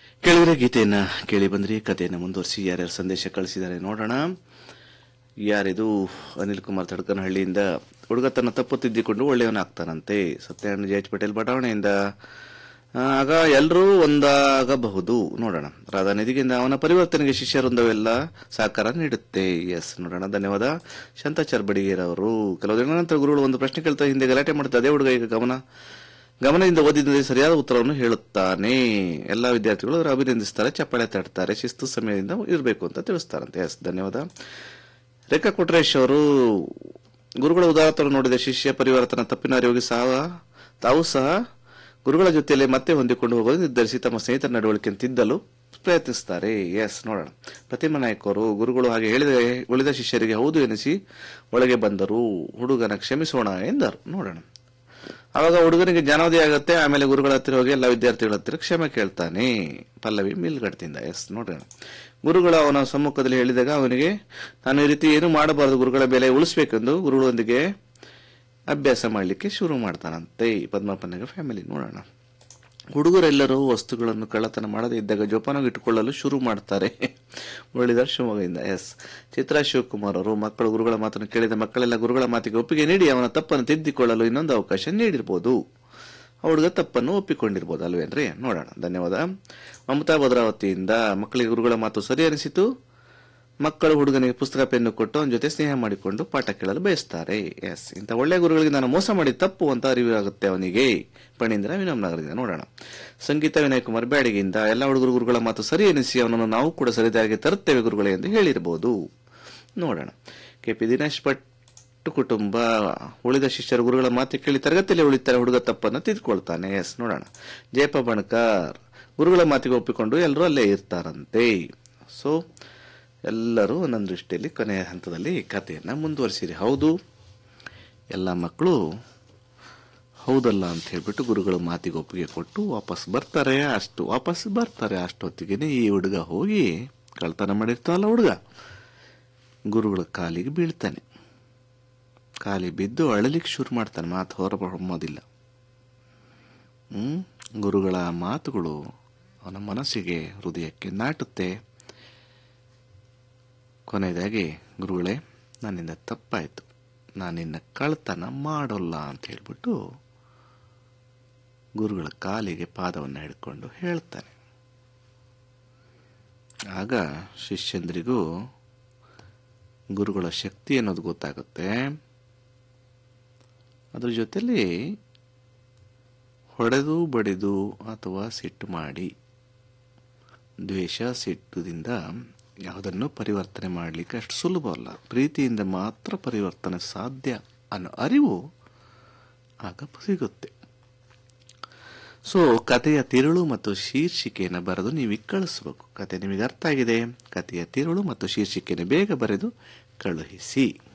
ಕೇಳಿದ್ರೆ ಗೀತೆಯನ್ನ ಕೇಳಿ ಬಂದ್ರಿ ಕಥೆಯನ್ನ ಮುಂದುವರಿಸಿ ಯಾರ್ಯಾರು ಸಂದೇಶ ಕಳಿಸಿದ್ದಾರೆ ನೋಡೋಣ ಯಾರಿದು ಅನಿಲ್ ಕುಮಾರ್ ತಡ್ಕನಹಳ್ಳಿಯಿಂದ ಹುಡುಗ ತನ್ನ ತಪ್ಪು ತಿದ್ದಿಕೊಂಡು ಒಳ್ಳೆಯವನಾಗ್ತಾನಂತೆ ಸತ್ಯನಾರಾಯಣ ಜೆ ಎಚ್ ಪಟೇಲ್ ಬಡಾವಣೆಯಿಂದ ಆ, ಆಗ ಎಲ್ಲರೂ ಒಂದಾಗಬಹುದು ನೋಡೋಣ ರಾಧಾ ನಿಧಿಗಿಂದ ಅವನ ಪರಿವರ್ತನೆಗೆ ಶಿಷ್ಯರೊಂದವೆಲ್ಲ ಸಹಕಾರ ನೀಡುತ್ತೆ ಎಸ್ ನೋಡೋಣ ಧನ್ಯವಾದ ಶಾಂತಾಚಾರ್ ಬಡಿಗೇರ್ ಅವರು ಕೆಲವು ದಿನಗಳ ನಂತರ ಗುರುಗಳು ಒಂದು ಪ್ರಶ್ನೆ ಕೇಳ್ತಾ ಹಿಂದೆ ಗಲಾಟೆ ಮಾಡ್ತಾ ಅದೇ ಹುಡುಗ ಈಗ ಗಮನ ಗಮನದಿಂದ ಓದಿದ್ದರೆ ಸರಿಯಾದ ಉತ್ತರವನ್ನು ಹೇಳುತ್ತಾನೆ ಎಲ್ಲಾ ವಿದ್ಯಾರ್ಥಿಗಳು ಅವರು ಅಭಿನಂದಿಸ್ತಾರೆ ಚಪ್ಪಾಳೆ ತಟ್ತಾರೆ ಶಿಸ್ತು ಸಮಯದಿಂದ ಇರಬೇಕು ಅಂತ ತಿಳಿಸ್ತಾರಂತೆ ಎಸ್ ಧನ್ಯವಾದ ರೇಖಾ ಕೊಟ್ರೇಶ್ ಅವರು ಗುರುಗಳ ಉದಾಹರಣೆ ನೋಡಿದ ಶಿಷ್ಯ ಪರಿವರ್ತನ ತಪ್ಪಿನ ಅರಿವಿಗೆ ಸಹ ತಾವು ಸಹ ಗುರುಗಳ ಜೊತೆಯಲ್ಲಿ ಮತ್ತೆ ಹೊಂದಿಕೊಂಡು ಹೋಗಲು ನಿರ್ಧರಿಸಿ ತಮ್ಮ ಸ್ನೇಹಿತರ ನಡವಳಿಕೆ ತಿದ್ದಲು ಪ್ರಯತ್ನಿಸುತ್ತಾರೆ ಎಸ್ ನೋಡೋಣ ಪ್ರತಿಮಾ ನಾಯಕ್ ಅವರು ಗುರುಗಳು ಹಾಗೆ ಹೇಳಿದ ಉಳಿದ ಶಿಷ್ಯರಿಗೆ ಹೌದು ಎನಿಸಿ ಒಳಗೆ ಬಂದರು ಹುಡುಗನ ಕ್ಷಮಿಸೋಣ ಎಂದರು ನೋಡೋಣ ಆವಾಗ ಹುಡುಗನಿಗೆ ಜ್ಞಾನೋದಯ ಆಗುತ್ತೆ ಆಮೇಲೆ ಗುರುಗಳ ಹತ್ತಿರ ಹೋಗಿ ಎಲ್ಲ ವಿದ್ಯಾರ್ಥಿಗಳ ಹತ್ತಿರ ಕ್ಷಮೆ ಕೇಳ್ತಾನೆ ಪಲ್ಲವಿ ಮಿಲ್ಗಡ್ತಿಂದ ಎಸ್ ನೋಡೋಣ ಗುರುಗಳು ಅವನ ಸಮ್ಮುಖದಲ್ಲಿ ಹೇಳಿದಾಗ ಅವನಿಗೆ ನಾನು ಈ ರೀತಿ ಏನು ಮಾಡಬಾರದು ಗುರುಗಳ ಬೆಲೆ ಉಳಿಸ್ಬೇಕೆಂದು ಗುರುಗಳೊಂದಿಗೆ ಅಭ್ಯಾಸ ಮಾಡಲಿಕ್ಕೆ ಶುರು ಮಾಡ್ತಾನಂತೆ ಪದ್ಮಪ್ಪನಿಗೆ ಫ್ಯಾಮಿಲಿ ನೋಡೋಣ ಹುಡುಗರೆಲ್ಲರೂ ವಸ್ತುಗಳನ್ನು ಕಳ್ಳತನ ಮಾಡದೇ ಇದ್ದಾಗ ಜೋಪಾನಾಗಿ ಇಟ್ಟುಕೊಳ್ಳಲು ಶುರು ಮಾಡ್ತಾರೆ ಮುರಳೀಧರ್ ಶಿವಮೊಗ್ಗದಿಂದ ಎಸ್ ಚಿತ್ರಾ ಶಿವಕುಮಾರ್ ಅವರು ಮಕ್ಕಳು ಗುರುಗಳ ಮಾತನ್ನು ಕೇಳಿದ ಮಕ್ಕಳೆಲ್ಲ ಗುರುಗಳ ಮಾತಿಗೆ ಒಪ್ಪಿಗೆ ನೀಡಿ ಅವನ ತಪ್ಪನ್ನು ತಿದ್ದಿಕೊಳ್ಳಲು ಇನ್ನೊಂದು ಅವಕಾಶ ನೀಡಿರ್ಬೋದು ಆ ಹುಡುಗ ತಪ್ಪನ್ನು ಒಪ್ಪಿಕೊಂಡಿರ್ಬೋದು ಅಲ್ವೇನ್ರಿ ನೋಡೋಣ ಧನ್ಯವಾದ ಮಮತಾ ಭದ್ರಾವತಿಯಿಂದ ಮಕ್ಕಳಿಗೆ ಗುರುಗಳ ಮಾತು ಸರಿ ಅನಿಸಿತು ಮಕ್ಕಳು ಹುಡುಗನಿಗೆ ಪುಸ್ತಕ ಪೆನ್ನು ಕೊಟ್ಟು ಅವನ ಜೊತೆ ಸ್ನೇಹ ಮಾಡಿಕೊಂಡು ಪಾಠ ಕೇಳಲು ಬಯಸ್ತಾರೆ ಎಸ್ ಇಂಥ ಒಳ್ಳೆಯ ಗುರುಗಳಿಗೆ ನಾನು ಮೋಸ ಮಾಡಿ ತಪ್ಪು ಅಂತ ಅರಿವಾಗುತ್ತೆ ಅವನಿಗೆ ಪಣೀಂದ್ರ ವಿನಮ್ನಗರದಿಂದ ನೋಡೋಣ ಸಂಗೀತ ವಿನಯ್ ಕುಮಾರ್ ಬ್ಯಾಡಿಗೆಯಿಂದ ಎಲ್ಲ ಹುಡುಗರು ಗುರುಗಳ ಮಾತು ಸರಿ ಎನಿಸಿ ಅವನನ್ನು ನಾವು ಕೂಡ ಸರಿದಾಗಿ ತರುತ್ತೇವೆ ಗುರುಗಳೇ ಎಂದು ಹೇಳಿರಬಹುದು ನೋಡೋಣ ಕೆ ಪಿ ದಿನೇಶ್ ಭಟ್ ಕುಟುಂಬ ಉಳಿದ ಶಿಷ್ಯರು ಗುರುಗಳ ಮಾತು ಕೇಳಿ ತರಗತಿಯಲ್ಲಿ ಉಳಿತಾರೆ ಹುಡುಗ ತಪ್ಪನ್ನು ತಿದ್ಕೊಳ್ತಾನೆ ಎಸ್ ನೋಡೋಣ ಜಯಪ್ಪ ಬಣಕಾರ್ ಗುರುಗಳ ಮಾತಿಗೆ ಒಪ್ಪಿಕೊಂಡು ಎಲ್ಲರೂ ಅಲ್ಲೇ ಇರ್ತಾರಂತೆ ಸೊ ಎಲ್ಲರೂ ನನ್ನ ದೃಷ್ಟಿಯಲ್ಲಿ ಕೊನೆಯ ಹಂತದಲ್ಲಿ ಕಥೆಯನ್ನು ಮುಂದುವರಿಸಿರಿ ಹೌದು ಎಲ್ಲ ಮಕ್ಕಳು ಹೌದಲ್ಲ ಅಂತ ಹೇಳ್ಬಿಟ್ಟು ಗುರುಗಳ ಮಾತಿಗೆ ಒಪ್ಪಿಗೆ ಕೊಟ್ಟು ವಾಪಸ್ ಬರ್ತಾರೆ ಅಷ್ಟು ವಾಪಸ್ ಬರ್ತಾರೆ ಅಷ್ಟೊತ್ತಿಗೆ ಈ ಹುಡುಗ ಹೋಗಿ ಕಳ್ತನ ಮಾಡಿರ್ತಾವಲ್ಲ ಹುಡುಗ ಗುರುಗಳ ಕಾಲಿಗೆ ಬೀಳ್ತಾನೆ ಕಾಲಿ ಬಿದ್ದು ಅಳಲಿಕ್ಕೆ ಶುರು ಮಾಡ್ತಾನೆ ಮಾತು ಹೊರಬೊಮ್ಮೋದಿಲ್ಲ ಹ್ಮ್ ಗುರುಗಳ ಮಾತುಗಳು ಅವನ ಮನಸ್ಸಿಗೆ ಹೃದಯಕ್ಕೆ ನಾಟುತ್ತೆ ಕೊನೆಯದಾಗಿ ಗುರುಗಳೇ ನನ್ನಿಂದ ತಪ್ಪಾಯಿತು ನಾನಿನ್ನ ಕಳ್ತನ ಮಾಡೋಲ್ಲ ಅಂತ ಹೇಳ್ಬಿಟ್ಟು ಗುರುಗಳ ಕಾಲಿಗೆ ಪಾದವನ್ನು ಹಿಡ್ಕೊಂಡು ಹೇಳ್ತಾನೆ ಆಗ ಶಿಷ್ಯಂದ್ರಿಗೂ ಗುರುಗಳ ಶಕ್ತಿ ಅನ್ನೋದು ಗೊತ್ತಾಗುತ್ತೆ ಅದ್ರ ಜೊತೆಲಿ ಹೊಡೆದು ಬಡಿದು ಅಥವಾ ಸಿಟ್ಟು ಮಾಡಿ ದ್ವೇಷ ಸಿಟ್ಟುದಿಂದ ಯಾವುದನ್ನು ಪರಿವರ್ತನೆ ಮಾಡಲಿಕ್ಕೆ ಅಷ್ಟು ಸುಲಭ ಅಲ್ಲ ಪ್ರೀತಿಯಿಂದ ಮಾತ್ರ ಪರಿವರ್ತನೆ ಸಾಧ್ಯ ಅನ್ನೋ ಅರಿವು ಆಗ ಸಿಗುತ್ತೆ ಸೊ ಕಥೆಯ ತಿರುಳು ಮತ್ತು ಶೀರ್ಷಿಕೆಯನ್ನು ಬರೆದು ನೀವು ಕಳಿಸ್ಬೇಕು ಕತೆ ನಿಮಗೆ ಅರ್ಥ ಆಗಿದೆ ಕಥೆಯ ತಿರುಳು ಮತ್ತು ಶೀರ್ಷಿಕೆಯನ್ನು ಬೇಗ ಬರೆದು ಕಳುಹಿಸಿ